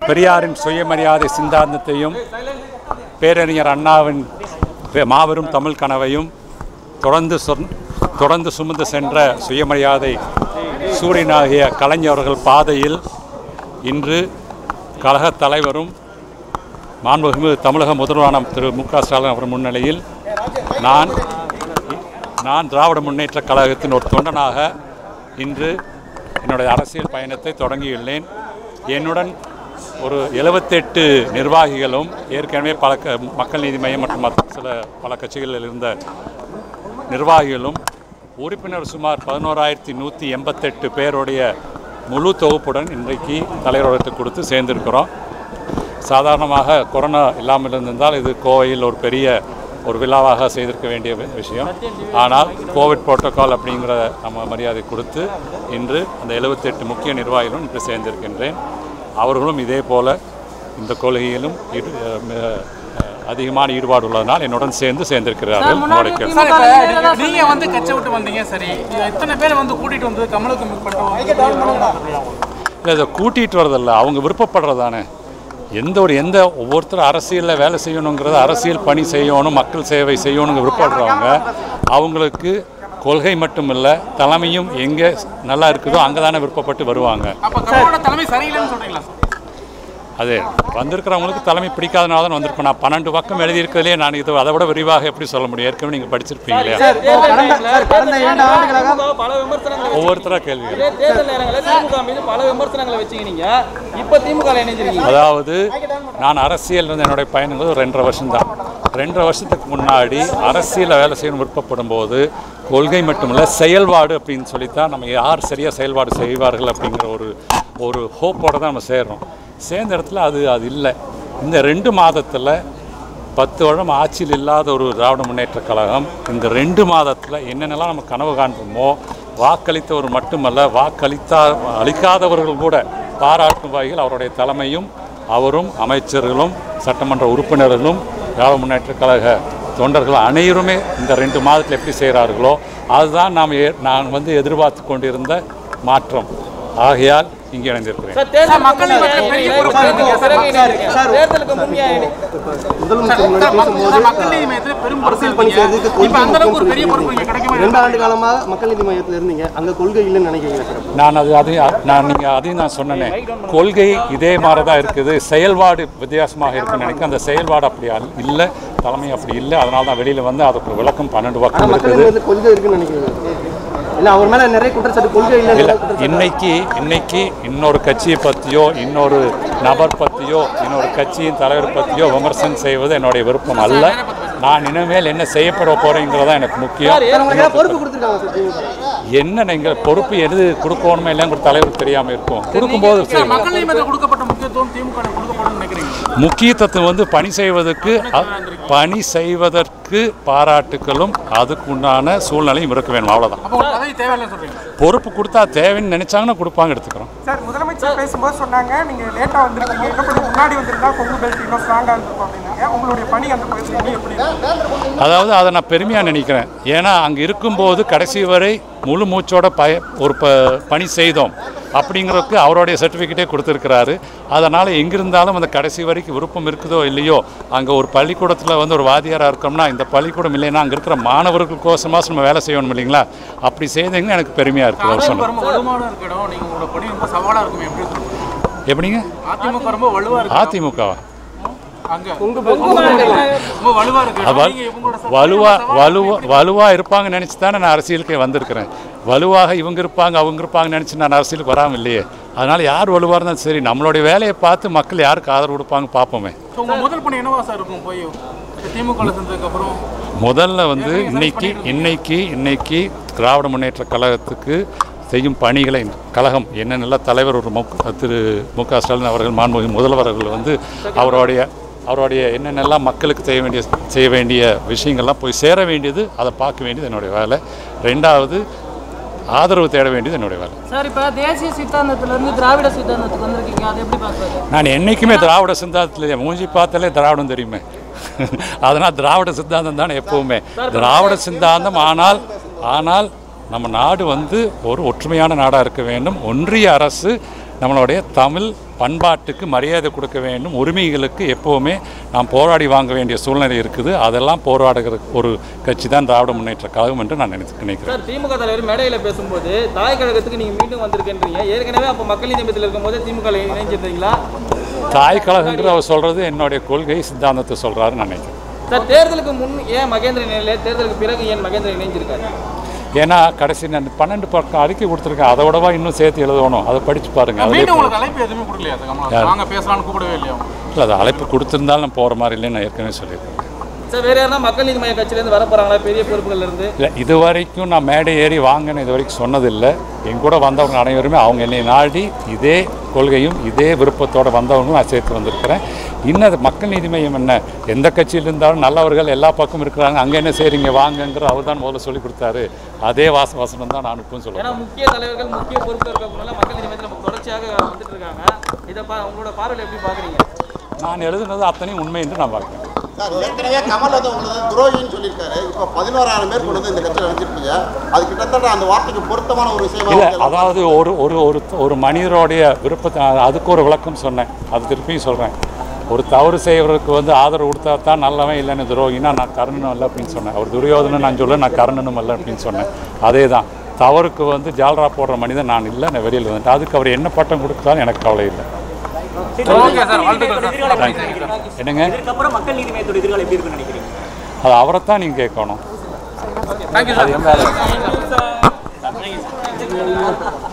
பெரியாரின் சுயமரியாதை சித்தாந்தத்தையும் பேரறிஞர் அண்ணாவின் பெ- மாபெரும் தமிழ் கனவையும் தொடர்ந்து சொன் தொடர்ந்து சுமந்து சென்ற சுயமரியாதை சூரியனாகிய கலைஞர்கள் பாதையில் இன்று கழகத் தலைவரும் மாண்புமிகு தமிழக முதல்வரான திரு மு க ஸ்டாலின் அவர் முன்னிலையில் நான் நான் திராவிட முன்னேற்ற கழகத்தின் ஒரு தொண்டனாக இன்று என்னுடைய அரசியல் பயணத்தை தொடங்கியுள்ளேன் என்னுடன் ஒரு எழுபத்தெட்டு நிர்வாகிகளும் ஏற்கனவே பல க- மக்கள் நீதி மையம் மற்றும் மற்ற சில பல கட்சிகளில் இருந்த நிர்வாகிகளும் உறுப்பினர் சுமார் பதினோராயிரத்தி நூற்றி எண்பத்தெட்டு பேருடைய முழு தொகுப்புடன் இன்றைக்கு தலைவரத்தை கொடுத்து சேர்ந்திருக்கிறோம் சாதாரணமாக கொரோனா இல்லாமல் இருந்திருந்தால் இது கோவையில் ஒரு பெரிய ஒரு விழாவாக செய்திருக்க வேண்டிய வி- விஷயம் ஆனால் கோவிட் புரோட்டோகால் அப்படிங்கிற நம்ம மரியாதை கொடுத்து இன்று அந்த எழுபத்தெட்டு முக்கிய நிர்வாகிகளும் இன்று சேர்ந்திருக்கின்றேன் அவர்களும் இதே போல இந்த கொள்கையிலும் ஈடு- அஹ் மிக, அஹ், அதிகமான ஈடுபாடு உள்ளதனால் என்னுடன் சேர்ந்து சேர்ந்திருக்கிறார்கள் உங்களுடைய கேள்வி. சார் இப்ப நீங்க வந்து கட்சி விட்டு வந்தீங்க சரி இத்தனை பேர் வந்து கூட்டிட்டு வந்து கமலுக்கு மிக் பண்ணுறோம் இல்லை இதை கூட்டிகிட்டு வரதில்ல அவங்க விருப்பப்படுறதானே எந்த ஒரு எந்த ஒவ்வொருத்தரும் அரசியலில் வேலை செய்யணுங்கிறது அரசியல் பணி செய்யணும் மக்கள் சேவை செய்யணுங்க விருப்பப்படுறவங்க அவங்களுக்கு கொள்கை மட்டும் இல்லை தலைமையும் எங்கே நல்லா இருக்குதோ அங்கே தானே விருப்பப்பட்டு வருவாங்க அப்ப கமலோட தலைமை சரியில்லைன்னு சொல்றீங்களா சார் அது வந்திருக்கிறவங்களுக்கு தலைமை பிடிக்காதனால தான் வந்திருக்கோம் நான் பன்னெண்டு பக்கம் எழுதியிருக்கிறதுலே நான் இது அதை விட விரிவாக எப்படி சொல்ல முடியும் ஏற்கனவே நீங்கள் படிச்சிருப்பீங்க இல்லையா கடந்த இரண்டு ஆண்டுகளாக திமுக பல விமர்சனங்களை வச்சு- ஒவ்வொருத்தராக கேள்விகள் இதே தேர்தல் நேரங்களில் திமுக மீது பல விமர்சனங்களை வச்சீங்க நீங்க இப்ப திமுக இணைஞ்சிருக்கீங்க அதாவது நான் அரசியல் வந்து என்னுடைய பயணங்கள் ஒரு ரெண்டரை வருஷம்தான் ரெண்டரை வருஷத்துக்கு முன்னாடி அரசியலில் வேலை செய்யணும் விருப்பப்படும் போது கொள்கை மட்டுமில்ல செயல்பாடு அப்படின்னு சொல்லித்தான் நம்ம யார் சரியாக செயல்பாடு செய்வார்கள் அப்படிங்கிற ஒரு ஒரு ஹோப்போடு தான் நம்ம சேர்றோம் சேர்ந்த இடத்துல அது அது இல்லை இந்த ரெண்டு மாதத்தில் பத்து வருடம் ஆட்சியில் இல்லாத ஒரு திராவிட முன்னேற்ற கழகம் இந்த ரெண்டு மாதத்தில் என்னென்னலாம் நம்ம கனவு காண்போமோ வாக்களித்தவர் மட்டுமல்ல வாக்களித்தா அளிக்காதவர்கள் கூட பாராட்டும் வகையில் அவருடைய தலைமையும் அவரும் அமைச்சர்களும் சட்டமன்ற உறுப்பினர்களும் திராவிட முன்னேற்ற கழக தொண்டர்கள் அனைவருமே இந்த ரெண்டு மாதத்தில் எப்படி செய்கிறார்களோ அதுதான் நாம் ஏ- நான் வந்து எதிர்பார்த்து கொண்டிருந்த மாற்றம் ஆகையால் இங்கே இணைந்திருக்கிறேன் சார் தேர்தல் மக்கள் நீதிமன்றத்தில் பெரிய பொறுப்பு இருக்கீங்க சார். பிறகு இணைஞ்சிருக்கீங்க. தேர்தலுக்கு முன்னியா இணை- முதலமைச்சர் சார், முன்னாடி மக்- பேசும்போது சார், மக்கள் நீதி மையத்தில் பெரும் பொறுப்பு அரசியல் பணி இருக்கீங்க. செய்யறதுக்கு இப்ப கொள்கை அந்த அளவுக்கு ஒரு பெரிய முக்கியம் பொறுப்பு இங்க கிடைக்குமா ரெண்டு ஆண்டு காலமாக மக்கள் நீதி மையத்தில் இருந்தீங்க அங்க கொள்கை இல்லைன்னு நினைக்கிறீங்க சார் நான் அது அதையும் நான் நீங்கள் அதையும் நான் சொன்னேனே கொள்கை இதே மாதிரி தான் இருக்குது செயல்பாடு வித்தியாசமாக இருக்குன்னு நினைக்கிறேன் அந்த செயல்பாடு அப்படி அல்- இல்லை தலைமை அப்படி இல்லை அதனால தான் வெளியில் வந்து அதுக்கு ஒரு விளக்கம் பன்னெண்டு ஆனா பக்கம் மக்கள் இருக்குது நீதி மையத்தில் கொள்கை இருக்குன்னு நினைக்கிறீங்க இல்ல அவர் மேல நிறைய குற்றச்சாட்டு கொள்கை இல்லை இல்லை இன்னைக்கு இன்னைக்கு இன்னொரு கட்சியை பற்றியோ இன்னொரு நபர் பற்றியோ இன்னொரு கட்சியின் தலைவர் பற்றியோ விமர்சனம் செய்வது என்னுடைய விருப்பம் அல்ல நான் இனிமேல் என்ன செய்யப்பட போகிறேங்கிறதா எனக்கு முக்கியம் உங்களுக்கு ஏதாவது பொறுப்பு கொடுத்துருக்காங்க சார் திமுக என்ன நீங்கள் பொறுப்பு எது கொடுக்கணுமே இல்லைங்கிற தலைவர் தெரியாமல் இருக்கும் கொடுக்கும்போது சார், செய்வோம் மக்கள் நீதி மையத்தில் கொடுக்கப்பட்ட முக்கியத்துவம் திமுக க்கு கொடுக்கப்படும் நினைக்கிறீங்க முக்கியத்துவம் வந்து பணி செய்வதற்கு அ- பணி செய்வதற்கு பாராட்டுகளும் அதுக்கு உண்டான சூழ்நிலையும் இருக்க வேணும் அவ்வளோதான் அப்போ ஒரு பதவி தேவையில்லைன்னு சொல்றீங்க பொறுப்பு கொடுத்தா தேவைன்னு நினைச்சாங்கன்னா கொடுப்பாங்க எடுத்துக்கிறோம் சார் முதலமைச்சர் பேசும்போது சொன்னாங்க நீங்க லேட்டா வந்திருக்கீங்க இன்னும் கொஞ்சம் முன்னாடி வந்திருந்தா கொங்கு பெல்ட் இன்னும் ஸ்ட்ராங்கா இருந்திருக்கும் அப்படின்னாங்க உங்களுடைய பணி அந்த பகுதியில் எப்படி இருக்கு? அதாவது அதை நான் பெருமையாக நினைக்கிறேன் ஏன்னா அங்கே இருக்கும்போது கடைசி வரை முழு மூச்சோட பய ஒரு ப பணி செய்தோம் அப்படிங்கிறதுக்கு அவருடைய சர்டிஃபிகேட்டே கொடுத்துருக்கிறாரு அதனால் எங்கிருந்தாலும் அந்த கடைசி வரைக்கும் விருப்பம் இருக்குதோ இல்லையோ அங்கே ஒரு பள்ளிக்கூடத்தில் வந்து ஒரு வாதியாராக இருக்கோம்னா இந்த பள்ளிக்கூடம் இல்லைன்னா அங்கே இருக்கிற மாணவர்களுக்கோசமாக நம்ம வேலை செய்யணும் இல்லைங்களா அப்படி செய்தீங்கன்னா எனக்கு பெருமையாக இருக்குது அவர் சொன்னது ரொம்ப வலுவான இருக்க இடம் நீங்க உங்களோட பணி ரொம்ப சவாலா இருக்குமே எப்படி சொல்றீங்க எப்படிங்க அதிமுக ரொம்ப வலுவா இருக்கு அதிமுகவா அங்க ரொம்ப வலுவா இருக்கு அவ- நீங்க இவங்களோட சவால் வலுவா சவால் வலுவா வலுவா இருப்பாங்கன்னு நினச்சி தானே நான் அரசியலுக்கு வந்திருக்கிறேன் வலுவாக இவங்க இருப்பாங்க அவங்க இருப்பாங்கன்னு நினச்சி நான் அரசியலுக்கு வராமல் இல்லையே அதனால் யார் வலுவாக இருந்தாலும் சரி நம்மளுடைய வேலையை பார்த்து மக்கள் யாருக்கு ஆதரவு கொடுப்பாங்க பார்ப்போமே So, உங்க முதல் பணி என்னவா சார் இருக்கும் போய் இப்ப திமுக ல சேர்ந்ததுக்கு அப்புறம் முதல்ல வந்து இன்னைக்கு இன்னைக்கு இன்னைக்கு திராவிட முன்னேற்ற கழகத்துக்கு செய்யும் பணிகளை கழகம் என்னென்னலாம் தலைவர் ஒரு மு திரு மு க ஸ்டாலின் அவர்கள் மாண்புமிகு முதல்வர் அவர்கள் வந்து அவருடைய அவருடைய என்னென்னலாம் மக்களுக்கு செய்ய வேண்டிய செய்ய வேண்டிய விஷயங்கள்லாம் போய் சேர வேண்டியது அதை பார்க்க வேண்டியது என்னுடைய வேலை ரெண்டாவது ஆதரவு தேட வேண்டியது என்னுடைய வேலை சார் இப்போ தேசிய சித்தாந்தத்துல இருந்து திராவிட சித்தாந்தத்துக்கு வந்திருக்கீங்க அதை எப்படி பார்க்குறது நான் என்றைக்குமே திராவிட சித்தாந்தத்தில் மூஞ்சி பார்த்தாலே திராவிடம் தெரியுமே அதனால் திராவிட சித்தாந்தம் தானே எப்பவுமே திராவிட சித்தாந்தம் ஆனால் ஆனால் நம்ம நாடு வந்து ஒரு ஒற்றுமையான நாடாக இருக்க வேண்டும் ஒன்றிய அரசு நம்மளுடைய தமிழ் பண்பாட்டுக்கு மரியாதை கொடுக்க வேண்டும் உரிமைகளுக்கு எப்போவுமே நாம் போராடி வாங்க வேண்டிய சூழ்நிலை இருக்குது அதெல்லாம் போராடுகிற ஒரு கட்சி தான் திராவிட முன்னேற்ற கழகம் என்று நான் நினைத்து நினைக்கிறேன் சார் திமுக தலைவர் மேடையில் பேசும்போது தாய் கழகத்துக்கு நீங்க மீண்டும் வந்திருக்கேன்றீங்க ஏற்கனவே அப்போ மக்கள் நீதி மையத்தில் இருக்கும்போது திமுக ல இணைஞ்சிருந்தீங்களா தாய் கழகங்கிற அவர் சொல்கிறது என்னுடைய கொள்கை சித்தாந்தத்தை சொல்கிறாருன்னு நான் நினைக்கிறேன் சார் தேர்தலுக்கு முன் ஏன் மகேந்திரன் இணையல தேர்தலுக்கு பிறகு ஏன் மகேந்திரன் இணைஞ்சிருக்காரு ஏன்னா கடைசி நான் பன்னெண்டு பக்கம் அறிக்கை கொடுத்துருக்கேன் அதை விடவா இன்னும் சேர்த்து எழுதணும் அதை படித்து பாருங்க அதிலே மீண்டும் உங்களுக்கு அழைப்பு எதுவுமே கொடுக்கலையா சார் கமலஹாசன் வாங்க பேசலாம்னு கூப்பிடவே இல்லையா இல்லை அது அழைப்பு கொடுத்துருந்தாலும் நான் போகிற மாதிரி இல்லைன்னு நான் ஏற்கனவே சொல்லியிருக்கேன் சார் வேற யாருன்னா மக்கள் நீதி மைய கட்சியிலேருந்து வர போறாங்களா பெரிய பொறுப்புகள்ல இருந்து இல்லை இது வரைக்கும் நான் மேடை ஏறி வாங்கன்னு இது வரைக்கும் சொன்னதில்லை என் கூட வந்தவங்க அனைவருமே அவங்க என்னை நாடி இதே கொள்கையும் இதே விருப்பத்தோடு வந்தவங்களும் நான் சேர்த்து வந்திருக்கிறேன் இன்னும் அது மக்கள் நீதி மையம் என்ன எந்த கட்சியில் இருந்தாலும் நல்லவர்கள் எல்லா பக்கமும் இருக்கிறாங்க அங்கே என்ன செய்றீங்க வாங்கங்கிற அவர் தான் முதல்ல சொல்லி கொடுத்தாரு அதே வாச வாசனம் தான் நான் இப்பவும் ஏன்னா சொல்லுவேன் முக்கிய தலைவர்கள் முக்கிய பொறுப்பு இருக்கவங்களால மக்கள் நீதி மையத்தில் நம்ம தொடர்ச்சியாக வந்துட்டு இருக்காங்க இதை பா உங்களோட பார்வையில் எப்படி பாக்குறீங்க நான் எழுதுனது அத்தனையும் உண்மை என்று நான் பார்க்கிறேன் சார் ஏற்கனவே கமல் வந்து உங்களுக்கு துரோகின்னு சொல்லியிருக்காரு இப்போ பதினோராயிரம் பேர் கொண்டு வந்து இந்த கட்சியில் வச்சிருக்கீங்க அது கிட்டத்தட்ட அந்த வார்த்தைக்கு பொருத்தமான ஒரு விஷயமா இல்லை இருக்கு. அதாவது ஒரு ஒரு ஒரு ஒரு மனிதருடைய விருப்பத்தை அதுக்கு ஒரு விளக்கம் சொன்னேன் அது திருப்பியும் சொல்கிறேன் ஒரு தவறு செய்கிறவருக்கு வந்து ஆதரவு கொடுத்தா தான் நல்லவன் இல்லைன்னு துரோகினா நான் கர்ணனும் இல்லை அப்படின்னு சொன்னேன் அவர் துரியோதனன் நான் சொல்ல நான் கர்ணனும் இல்லை அப்படின்னு சொன்னேன் அதே தான் தவறுக்கு வந்து ஜால்ரா போடுற மனிதன் நான் இல்லை நான் வெளியில் வந்துட்டேன் அதுக்கு அவர் என்ன பட்டம் கொடுத்தாலும் எனக்கு கவலை இல்லை ஓகே சார் வாழ்த்துக்கள் சார் என்னங்க இதுக்கப்புறம் மக்கள் நீதி மையத்தோட எதிர்காலம் எப்படி இருக்குன்னு நினைக்கிறீங்க அது அவரைத்தான் நீங்கள் கேட்கணும் தேங்க்யூ சார்